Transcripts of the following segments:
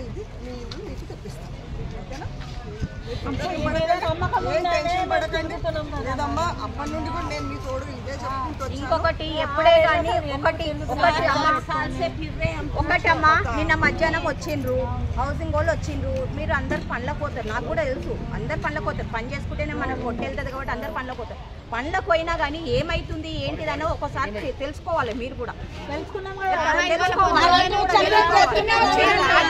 ఇది మీ ఇల్లు మీకు తెప్పిస్తాం ఓకేనా మీరు టెన్షన్ పడకండి. ఏం టెన్షన్ పడకండి లేదమ్మా అప్పటి నుండి కూడా నేను మీ తోడు ఇదే చెప్పుకుంటూ వచ్చాను ఇంకొకటి ఎప్పుడే కానీ ఒకటి ఒకటి అమ్మ ఒకటి అమ్మా నిన్న మధ్యాహ్నం వచ్చిండ్రు హౌసింగ్ వాళ్ళు వచ్చిండ్రు మీరు అందరు పనులకు పోతారు నాకు కూడా తెలుసు అందరు పనులకు పోతారు పని చేసుకుంటేనే మనకు పొట్టి వెళ్తుంది కాబట్టి అందరు పనులకు పోతారు పనులకు పోయినా కానీ ఏమైతుంది ఏంటిదని ఒకసారి తె- తెలుసుకోవాలి మీరు కూడా తెలుసుకోవాలి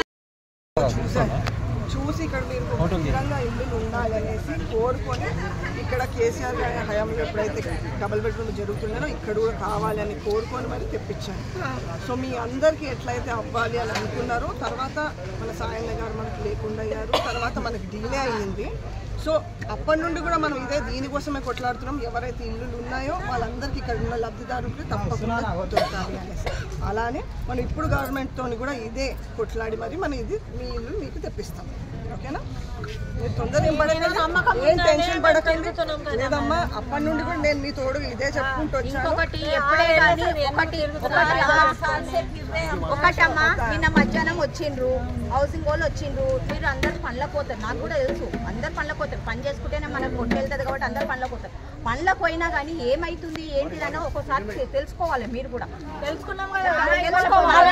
చూసి ఇక్కడ మీరు ఖచ్చితంగా ఇల్లు ఉండాలనేసి కోరుకొని ఇక్కడ కేసీఆర్ గారి హయాంలో ఎప్పుడైతే డబుల్ బెడ్రూమ్ జరుగుతుందో ఇక్కడ కూడా కావాలని కోరుకొని మరి తెప్పించాను సో మీ అందరికీ ఎట్లయితే అవ్వాలి అని అనుకున్నారో తర్వాత మన సాయన్న గారు మనకు లేకుండా అయ్యారు తర్వాత మనకి డిలే అయ్యింది సో అప్పటి నుండి కూడా మనం ఇదే దీనికోసమే కొట్లాడుతున్నాం ఎవరైతే ఇల్లులు ఉన్నాయో వాళ్ళందరికీ ఇక్కడ ఉన్న లబ్ధిదారులకు తప్పకుండా దొరకాలి అనేసి అలానే మనం ఇప్పుడు గవర్నమెంట్తో కూడా ఇదే కొట్లాడి మరి మనం ఇది మీ ఇల్లు మీకు తెప్పిస్తాం ఓకేనా మీరు తొందర ఏం పడకండి ఏం టెన్షన్ పడకండి లేదమ్మా అప్పటి నుండి కూడా నేను మీ తోడు ఇదే చెప్పుకుంటూ వచ్చాను ఇంకొకటి ఎప్పుడే కానీ ఒకటి ఒకటి అమ్మ ఒకటి అమ్మ నిన్న మధ్యాహ్నం వచ్చిండ్రు హౌసింగ్ వాళ్ళు వచ్చిండ్రు మీరు అందరు పనులకు పోతారు నాకు కూడా తెలుసు అందరు పనులకు పోతారు పని చేసుకుంటేనే మనకు పొట్టి వెళ్తుంది కాబట్టి అందరు పనులకు పోతారు పనులకు పోయినా కానీ ఏమైతుంది ఏంటిదని ఒక్కోసారి తె- తెలుసుకోవాలి మీరు కూడా తెలుసుకున్నాం తెలుసుకోవాలి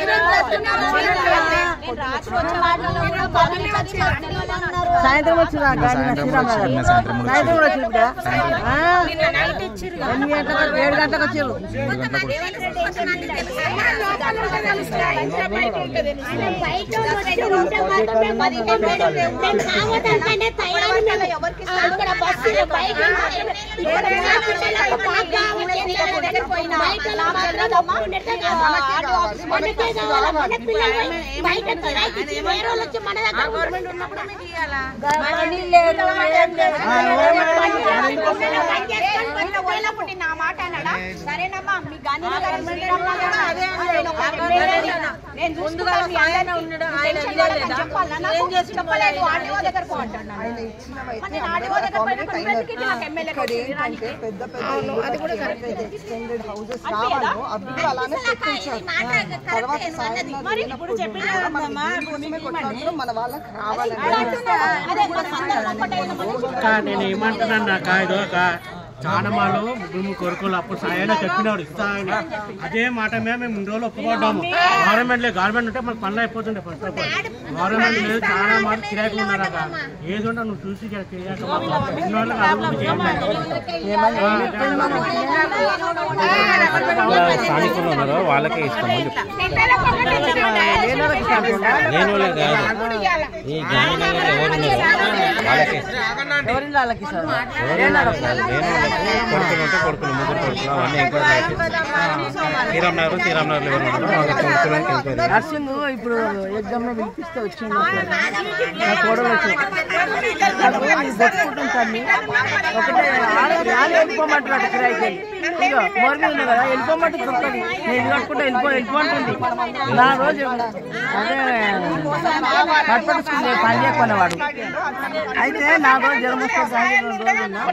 నేను రాత్రి వచ్చే వాటిలో కూడా బాగానే వచ్చి మాట్లాడాలన్నారు. సాయంత్రం వచ్చిన సాయంత్రం సాయంత్రం కూడా వచ్చి ఇప్పుడు ఎనిమిది గంటలకు ఏడు గంటలకు వచ్చారు పోయినప్పుడు నేను ఆ మాట అన్నాడా సరేనమ్మా మీ గాంధీ నేను చూసుకుంటాను మీ అందరినీ. చెప్పాలా నాకు? చెప్పలేదు ఆర్డీఓ దగ్గర పో అంటాడు నన్ను. ఆయన ఇచ్చినవైతే మరి అందరూ ఆర్డీఓ దగ్గర accommodate పోయినప్పుడు అయినారు. ఎందుకు నాకు ఎమ్మెల్యే ఇక్కడ ఏంటంటే పెద్ద పెద్ద ఇల్లు ఎక్స్టెండెడ్ హౌసెస్ కావాలో అవి కూడా అలానే పెట్టించారు తర్వాత సాయంత్రం లేనప్పుడు కూడా మనం దీనికోసమే కొట్లాడుతున్నాం, మన వాళ్ళకి రావాలని అదే మన అందరం ఒకటైన మనిషి. అక్క నేను ఏమంటున్నాను నా కాదు అక్క చాలా మాలో ముగ్గురు ముగ్గురు కొడుకులు అప్పుడు సాయన చెప్పినాడు ఇస్తా అని అదే మాట మీద మేము ముందు రోజులు ఒప్పుకోవడాము గవర్నమెంట్ లేదు గవర్నమెంట్ ఉంటే మనకు పనులు అయిపోతుండే ఫస్ట్ ఆఫ్ ఆల్ గవర్నమెంట్ లేదు చాలా మాట కిరాయికి ఉన్నారు అక్క ఏది ఉంటే నువ్వు చూసి ఇక్కడ చేయాక ఇన్ని వాళ్ళకి అభివృద్ధి స్థానికులు ఉన్నారో వాళ్ళకే ఇస్తామని నేను వాళ్ళకి కాదు ఈ గాంధీనగర్ ఎవరు ఉన్నారు వాళ్ళకే ఇస్తాం ఎవరి వాళ్ళకి సార్ ఎవరు ఉన్నారు అసలు? లేని వాళ్ళకి కొడుకులు ఉంటే కొడుకులు ముగ్గురు కొడుకులు అవన్నీ ఎంక్వైరీ చేసి శ్రీరామ్ నగర్ శ్రీరామ్ నగర్ ఎవరు ఉన్నారో వాళ్ళ కొడుకులను ఎంక్వైరీ నర్సింగ్ ఇప్పుడు ఎగ్జామ్ లో పిలిపిస్తే వచ్చింది నా కోడలు వచ్చి నాకు నేను బతుకుంటుంది తల్లి ఒకటే ఆడ- ఆడ వెళ్ళిపోమంటున్నాడు కిరాయికి వెళ్ళి. ఇదిగో మోర్ మీద ఉంది కదా వెళ్ళిపోమంటే దొరకదు నేను ఇది కట్టుకుంటే వెళ్ళిపో వెళ్ళిపోంటుంది నా రోజు అదే పట్టుకుంది పని చేయకునేవాడు అయితే నా రోజు జ్వరం వస్తే సాయంత్రం రెండు రోజులు ఉన్నా.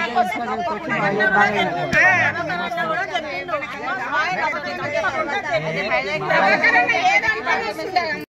బాగా ఏదంటే